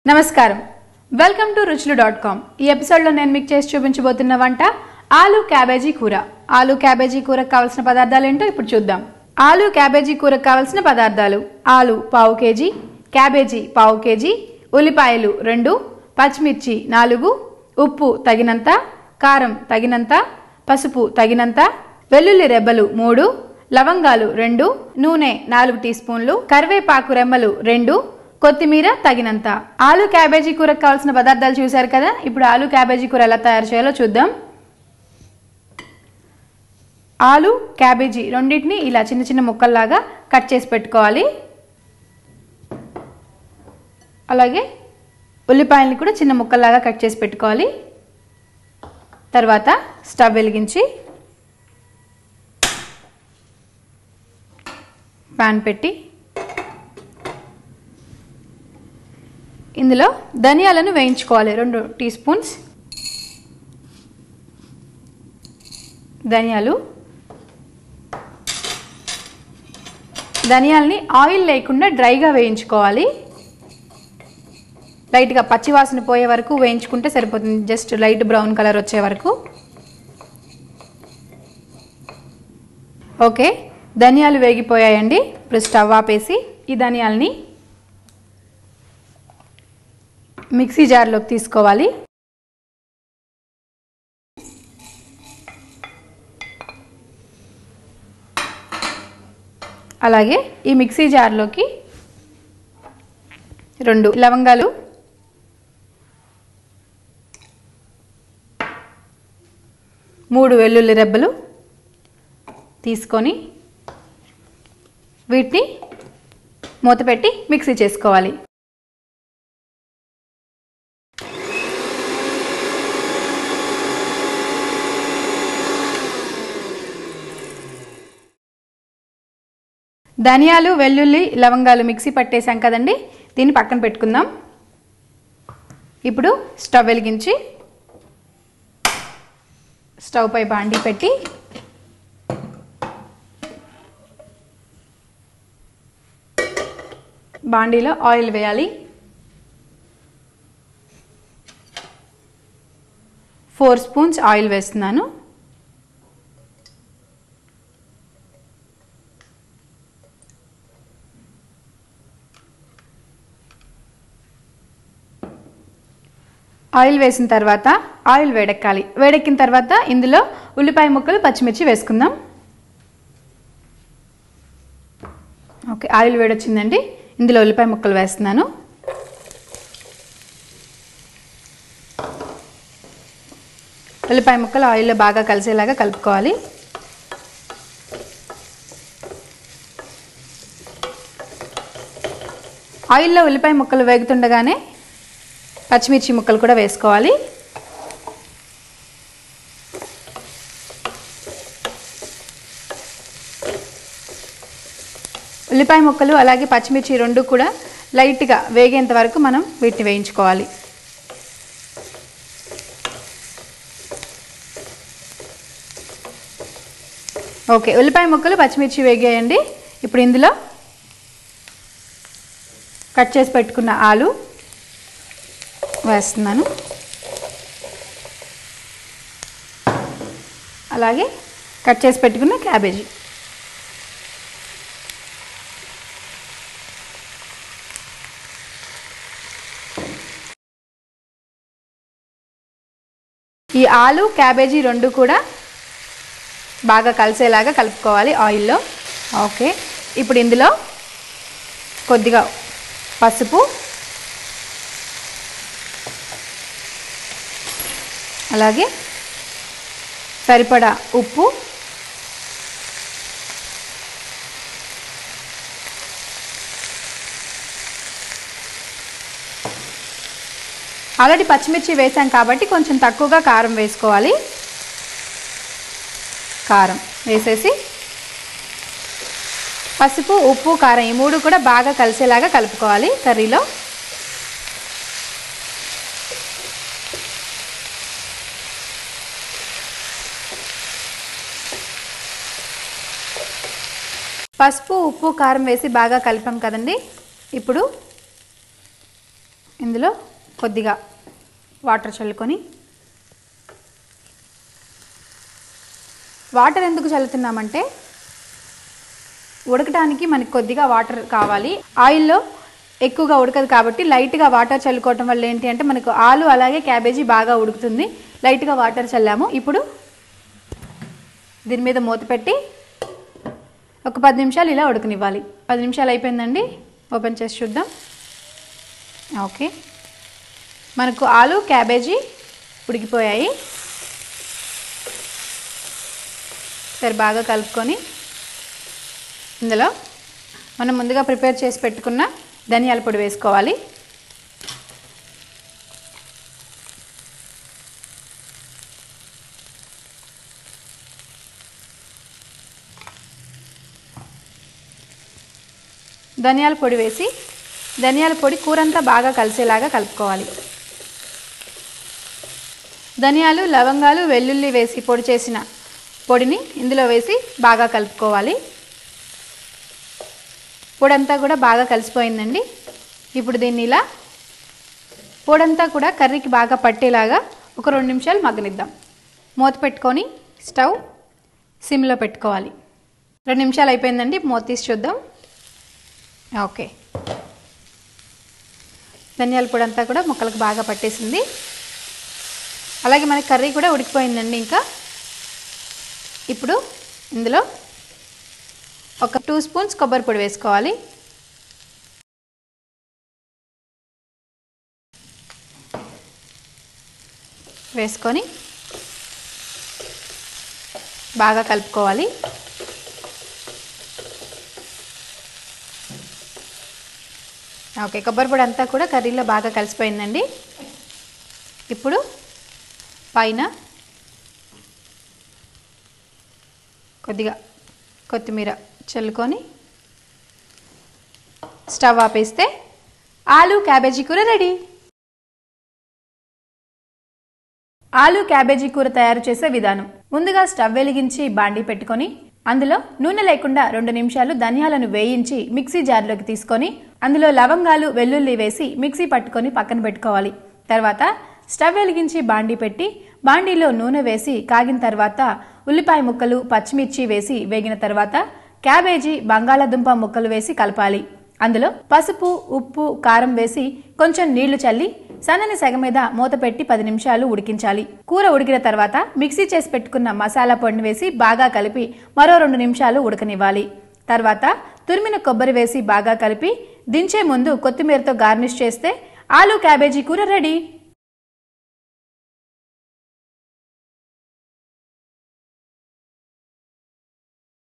నమస్కారం welcome to Ruchulu dot com ఈ ఎపిసోడ్లో నేను మీకు చేసి చూపించబోతున్న వంట ఆలు క్యాబేజీ కూర ఆలు క్యాబేజీ కూరకు కావాల్సిన పదార్థాలు ఏంటో ఇప్పుడు చూద్దాం ఆలు క్యాబేజీ కూరకు కావాల్సిన పదార్థాలు ఆలు పావు కేజీ క్యాబేజీ పావు కేజీ ఉల్లిపాయలు రెండు పచ్చిమిర్చి నాలుగు ఉప్పు తగినంత కారం తగినంత పసుపు తగినంత వెల్లుల్లి రెబ్బలు మూడు లవంగాలు రెండు నూనె నాలుగు టీ స్పూన్లు కరివేపాకు రెమ్మలు రెండు కొత్తిమీర తగినంత ఆలు క్యాబేజీ కూరకు కావాల్సిన పదార్థాలు చూశారు కదా ఇప్పుడు ఆలు క్యాబేజీ కూర ఎలా తయారు చేయాలో చూద్దాం ఆలు క్యాబేజీ రెండింటిని ఇలా చిన్న చిన్న ముక్కల్లాగా కట్ చేసి పెట్టుకోవాలి అలాగే ఉల్లిపాయలని కూడా చిన్న ముక్కల్లాగా కట్ చేసి పెట్టుకోవాలి తర్వాత స్టవ్ వెలిగించి ప్యాన్ పెట్టి ఇందులో ధనియాలను వేయించుకోవాలి రెండు టీ స్పూన్స్ ధనియాలు ధనియాల్ని ఆయిల్ లేకుండా డ్రైగా వేయించుకోవాలి లైట్గా పచ్చివాసన పోయే వరకు వేయించుకుంటే సరిపోతుంది జస్ట్ లైట్ బ్రౌన్ కలర్ వచ్చే వరకు ఓకే ధనియాలు వేగిపోయాయండి ఇప్పుడు స్టవ్ ఆపేసి ఈ ధనియాల్ని మిక్సీ జార్లోకి తీసుకోవాలి అలాగే ఈ మిక్సీ జార్లోకి రెండు లవంగాలు మూడు వెల్లుల్లి రెబ్బలు తీసుకొని వీటిని మూతపెట్టి మిక్సీ చేసుకోవాలి ధనియాలు వెల్లుల్లి లవంగాలు మిక్సీ పట్టేసాం కదండి దీన్ని పక్కన పెట్టుకుందాం ఇప్పుడు స్టవ్ వెలిగించి స్టవ్ పై బాండీ పెట్టి బాండీలో ఆయిల్ వేయాలి ఫోర్ స్పూన్స్ ఆయిల్ వేస్తున్నాను ఆయిల్ వేసిన తర్వాత ఆయిల్ వేడెక్కాలి వేడెక్కిన తర్వాత ఇందులో ఉల్లిపాయ ముక్కలు పచ్చిమిర్చి వేసుకుందాం ఓకే ఆయిల్ వేడొచ్చిందండి ఇందులో ఉల్లిపాయ ముక్కలు వేస్తున్నాను ఉల్లిపాయ ముక్కలు ఆయిల్లో బాగా కలిసేలాగా కలుపుకోవాలి ఆయిల్లో ఉల్లిపాయ ముక్కలు వేగుతుండగానే పచ్చిమిర్చి ముక్కలు కూడా వేసుకోవాలి ఉల్లిపాయ ముక్కలు అలాగే పచ్చిమిర్చి రెండు కూడా లైట్గా వేగేంత వరకు మనం వీటిని వేయించుకోవాలి ఓకే ఉల్లిపాయ ముక్కలు పచ్చిమిర్చి వేగేయండి ఇప్పుడు ఇందులో కట్ చేసి పెట్టుకున్న ఆలు వేస్తున్నాను అలాగే కట్ చేసి పెట్టుకున్న క్యాబేజీ ఈ ఆలు క్యాబేజీ రెండు కూడా బాగా కలిసేలాగా కలుపుకోవాలి ఆయిల్లో ఓకే ఇప్పుడు ఇందులో కొద్దిగా పసుపు అలాగే సరిపడా ఉప్పు ఆల్రెడీ పచ్చిమిర్చి వేసాం కాబట్టి కొంచెం తక్కువగా కారం వేసుకోవాలి కారం వేసేసి పసుపు ఉప్పు కారం ఈ మూడు కూడా బాగా కలిసేలాగా కలుపుకోవాలి కర్రీలో పసుపు ఉప్పు కారం వేసి బాగా కలిపాం కదండి ఇప్పుడు ఇందులో కొద్దిగా వాటర్ చల్లుకొని వాటర్ ఎందుకు చల్లుతున్నామంటే ఉడకడానికి మనకి కొద్దిగా వాటర్ కావాలి ఆయిల్లో ఎక్కువగా ఉడకదు కాబట్టి లైట్గా వాటర్ చల్లుకోవటం వల్ల ఏంటి అంటే మనకు ఆలు అలాగే క్యాబేజీ బాగా ఉడుకుతుంది లైట్గా వాటర్ చల్లాము ఇప్పుడు దీని మీద మూత పెట్టి ఒక పది నిమిషాలు ఇలా ఉడకనివ్వాలి పది నిమిషాలు అయిపోయిందండి ఓపెన్ చేసి చూద్దాం ఓకే మనకు ఆలు క్యాబేజీ ఉడికిపోయాయి సరే బాగా కలుపుకొని ఇందులో మనం ముందుగా ప్రిపేర్ చేసి పెట్టుకున్న ధనియాల పొడి వేసుకోవాలి ధనియాల పొడి వేసి ధనియాల పొడి కూరంతా బాగా కలిసేలాగా కలుపుకోవాలి ధనియాలు లవంగాలు వెల్లుల్లి వేసి పొడి చేసిన పొడిని ఇందులో వేసి బాగా కలుపుకోవాలి పొడంతా కూడా బాగా కలిసిపోయిందండి ఇప్పుడు దీన్ని ఇలా పొడంతా కూడా కర్రీకి బాగా పట్టేలాగా ఒక రెండు నిమిషాలు మగ్గనిద్దాం మూత పెట్టుకొని స్టవ్ సిమ్లో పెట్టుకోవాలి రెండు నిమిషాలు అయిపోయిందండి మూత తీసి చూద్దాం ఓకే ధనియాల పొడి అంతా కూడా ముక్కలకు బాగా పట్టేసింది అలాగే మన కర్రీ కూడా ఉడికిపోయిందండి ఇంకా ఇప్పుడు ఇందులో ఒక టూ స్పూన్స్ కొబ్బరి పొడి వేసుకోవాలి వేసుకొని బాగా కలుపుకోవాలి ఓకే కొబ్బరి పొడి అంతా కూడా కర్రీలో బాగా కలిసిపోయిందండి ఇప్పుడు పైన కొద్దిగా కొత్తిమీర చల్లుకొని స్టవ్ ఆపేస్తే ఆలు క్యాబేజీ కూర రెడీ ఆలు క్యాబేజీ కూర తయారు చేసే విధానం ముందుగా స్టవ్ వెలిగించి బాండీ పెట్టుకొని అందులో నూనె లేకుండా రెండు నిమిషాలు ధనియాలను వేయించి మిక్సీ జార్లోకి తీసుకొని అందులో లవంగాలు వెల్లుల్లి వేసి మిక్సీ పట్టుకొని పక్కన పెట్టుకోవాలి తర్వాత స్టవ్ వెలిగించి బాండీ పెట్టి బాండీలో నూనె వేసి కాగిన తర్వాత ఉల్లిపాయ ముక్కలు పచ్చిమిర్చి వేసి వేగిన తర్వాత క్యాబేజీ బంగాళాదుంప ముక్కలు వేసి కలపాలి అందులో పసుపు ఉప్పు కారం వేసి కొంచెం నీళ్లు చల్లి సన్నని సెగ మీద మూత పెట్టి పది నిమిషాలు ఉడికించాలి కూర ఉడికిన తర్వాత మిక్సీ చేసి పెట్టుకున్న మసాలా పొడిని వేసి బాగా కలిపి మరో రెండు నిమిషాలు ఉడకనివ్వాలి తర్వాత తురిమిన కొబ్బరి వేసి బాగా కలిపి దించే ముందు కొత్తిమీరతో గార్నిష్ చేస్తే ఆలు క్యాబేజీ కూర రెడీ